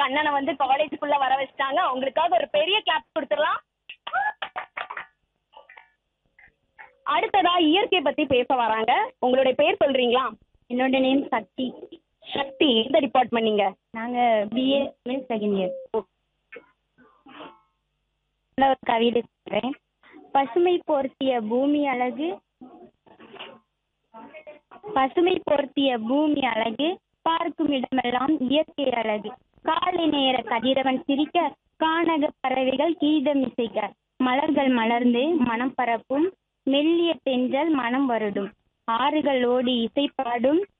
கண்ணனை வந்து காலேஜுக்குள்ள வர வச்சுட்டாங்க அவங்களுக்காக ஒரு பெரிய கிளாப் கொடுத்துடலாம் அடுத்ததா இயற்கை பத்தி பேச வராங்க உங்களுடைய பேர் சொல்றீங்களா என்னோட நேம் சக்தி சக்தி எந்த டிபார்ட்மெண்ட் நீங்க நாங்கள் பிஏ தமிழ் செகண்ட் இயர் ஒரு கவிதை சொல்கிறேன் பசுமை போர்த்திய பூமி அழகு பசுமை போர்த்திய பூமி அழகு பார்க்கும் இடமெல்லாம் இயற்கை அழகு காலை நேர கதிரவன் சிரிக்க கானக பறவைகள் கீதம் இசைக்க மலர்கள் மலர்ந்து மனம் பரப்பும் மெல்லிய தென்றல் மனம் வருடும் ஆறுகள் ஓடி இசை பாடும்